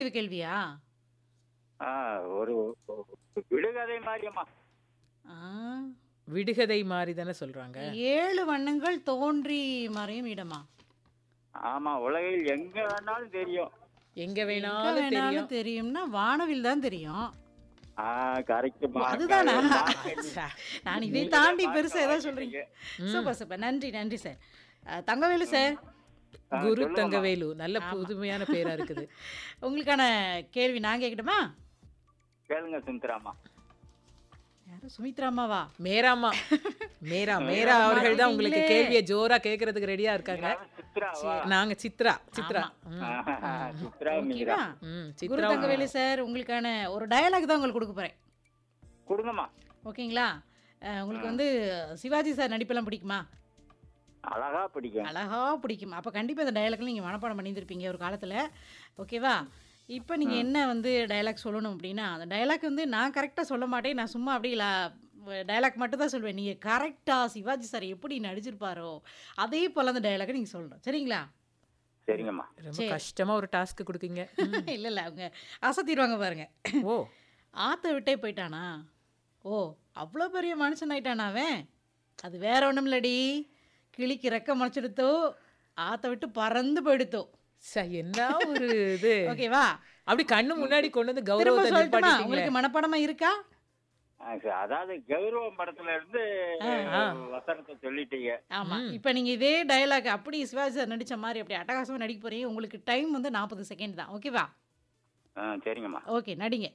இருக்கிற கேள்வியா ஆ, ஒரு ஒரு விடுகதை மாதிரியம்மா ஆ, விடுகதை மாதிரி தானே சொல்றாங்க ஏழு வண்ணங்கள் தோன்றி மறையும் இடமா ஆமா உலகில் எங்க வேணாலும் தெரியும் எங்க எங்க வேணாலும் தெரியும் வேணாலும் தெரியும்னா வானவில் தான் தெரியும் ஆ கரெக்ட் அதுதானா? ச்சே. நான் இதை தாண்டி பெருசா ஏதாவது சொல்றீங்க சூப்பர் சூப்பர் நன்றி நன்றி சார் அஹ், தங்கவேலு சார் குரு தங்கவேலு நல்ல புதுமையான பேரா இருக்குது உங்களுக்கான கேள்வி நான் கேட்கட்டுமா கேளுங்க சுந்தராமா யாரும் சுமித்ராமாவா மேராமா மேரா மேரா அவர்கள் தான் உங்களுக்கு கேள்வியை ஜோரா கேக்குறதுக்கு ரெடியா இருக்காங்க சித்ராவா நாங்க சித்ரா சித்ரா ம், ஆஹா, சித்ரா மீரா ஓகேவா ம், குரு சித்ரா தங்கவேலு சார் உங்களுக்கான ஒரு டயலாக் தான் உங்களுக்கு கொடுக்க போறேன் கொடுங்கம்மா ஓகேங்களா அஹ், உங்களுக்கு வந்து சிவாஜி சார் நடிப்பெல்லாம் பிடிக்குமா அழகா பிடிக்கும் அழகா பிடிக்கும் அப்போ கண்டிப்பாக இந்த டயலாக்ல நீங்கள் மனப்பாடம் பண்ணியிருப்பீங்க ஒரு காலத்தில் ஓகேவா இப்போ நீங்கள் என்ன வந்து டயலாக் சொல்லணும் அப்படின்னா அந்த டயலாக் வந்து நான் கரெக்டாக சொல்ல மாட்டேன் நான் சும்மா அப்படியே டயலாக் மட்டும் தான் சொல்லுவேன் நீங்கள் கரெக்டாக சிவாஜி சார் எப்படி நடிச்சிருப்பாரோ அதே போல் அந்த டயலாக்கை நீங்கள் சொல்லணும் சரிங்களா சரிங்கம்மா ரொம்ப கஷ்டமா ஒரு டாஸ்க் கொடுக்கீங்க இல்லை இல்லை அவங்க அசத்திடுவாங்க பாருங்க ஓ ஆற்ற விட்டே போயிட்டானா ஓ அவ்வளோ பெரிய மனுஷன் ஆயிட்டானா அவன் அது வேற ஒன்றும் இல்லடி கிளிக்கு ரெக்க முளைச்செடுத்தோ ஆற்ற விட்டு பறந்து போயிடுத்தோ ச, என்ன ஒரு இது ஓகேவா அப்படி கண்ணு முன்னாடி கொண்டு வந்து திரும்ப கௌரவத்தை சொல்லட்டுமா நிப்பாட்டிட்டீங்களே உங்களுக்கு மனப்பாடமா இருக்கா ஆ, சரி, அதாவது கௌரவம் படத்துல இருந்து வசனத்தை சொல்லிட்டீங்க ஆமா இப்போ நீங்க இதே டயலாக் அப்படி சிவாஜி சார் நடிச்ச மாதிரி அப்படி அட்டகாசமா நடிக்க போறீங்க உங்களுக்கு டைம் வந்து நாற்பது செகண்ட் தான் ஓகேவா ஆ சரிங்கம்மா ஓகே நடிங்க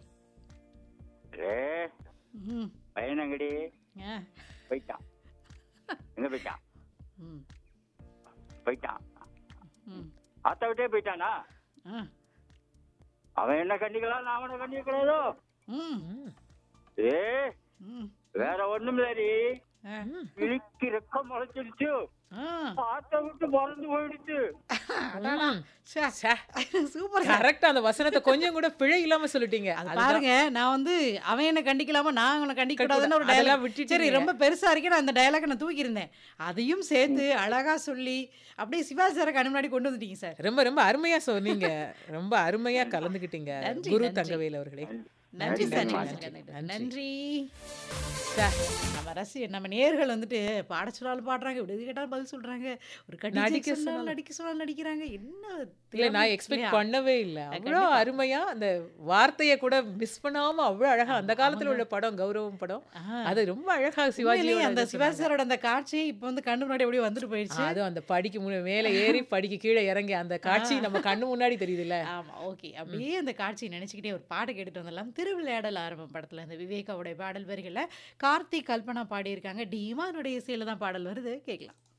ஏ ம் பையனங்கடி ஆ, போயிட்டான் எங்க போயிட்டான் ம் போயிட்டான் ம் ஆத்த விட்டே போயிட்டானா ஆ, அவன் என்ன கண்டிக்கலாம் நான் அவனை கண்டிக்கக்கூடாதோ ம் ம், ஏ ம் வேற ஒண்ணும் இல்லடி ஆ, கிளிக்கு ரெக்கம் முளைச்சிருச்சு ஆ. ஆத்த விட்டு பறந்து போயிடுச்சு ம். ச்சே, சே, சூப்பர் கரெக்டா அந்த வசனத்தை கொஞ்சம் கூட பிழை இல்லாம சொல்லிட்டீங்க அது அதுதான். பாருங்க நான் வந்து அவன் என்ன கண்டிக்கலாமா நான் அவனை கண்டிக்க கூடாதுன்னு ஒரு அதெல்லாம் டயலாக் விட்டுட்டீங்க. சரி ரொம்ப பெருசா இருக்கே நான் அந்த டயலாக் நான் தூக்கி இருந்தேன் அதையும் சேர்த்து அழகா சொல்லி அப்படியே சிவாஜி சாரை கண்ணு முன்னாடி கொண்டு வந்துட்டீங்க சார் ரொம்ப ரொம்ப அருமையா சொன்னீங்க ரொம்ப அருமையா கலந்துக்கிட்டீங்க நன்றி, குரு நன்றி. தங்கவேல் அவர்களே நன்றி சார் நன்றி, நன்றி, நன்றி. நன்றி. நன்றி சார், நம்ம ரசி நம்ம நேர்கள் வந்துட்டு பாட சொன்னாலும் பாடுறாங்க விடுதி கேட்டாலும் பதில் சொல்றாங்க ஒரு கடிச்சு நடிக்க சொன்னாலும் சொன்னாலும். நடிக்க சொன்னாலும் நடிக்கிறாங்க என்ன இல்ல திறமை நான் எக்ஸ்பெக்ட் இல்லையா? பண்ணவே இல்ல அவ்வளோ கண்டிப்பா. அருமையா அந்த வார்த்தையை கூட மிஸ் பண்ணாம அவ்வளவு அழகா அந்த காலத்துல உள்ள படம் கௌரவம் படம் ஆ. அது ரொம்ப அழகா சிவாஜி உண்மையிலேயே அந்த சிவாஜி சாரோட அந்த காட்சி இப்போ வந்து கண்ணு முன்னாடி அப்படியே வந்துட்டு போயிடுச்சு அதுவும் அந்த படிக்கு முன்ன மேல ஏறி படிக்கு கீழே இறங்கி அந்த காட்சி நம்ம கண்ணு முன்னாடி தெரியுதுல்ல ஆமா ஓகே அப்படியே அந்த காட்சியை நினைச்சுக்கிட்டே ஒரு பாட்டு கேட்டுட்டு வந்துடலாம் திருவிளையாடல் ஆரம்பம் படத்துல இந்த விவேகாவுடைய பாடல் வரிகளில் கார்த்திக் கல்பனா பாடியிருக்காங்க டி இமானுடைய இசையில தான் பாடல் வருது கேட்கலாம்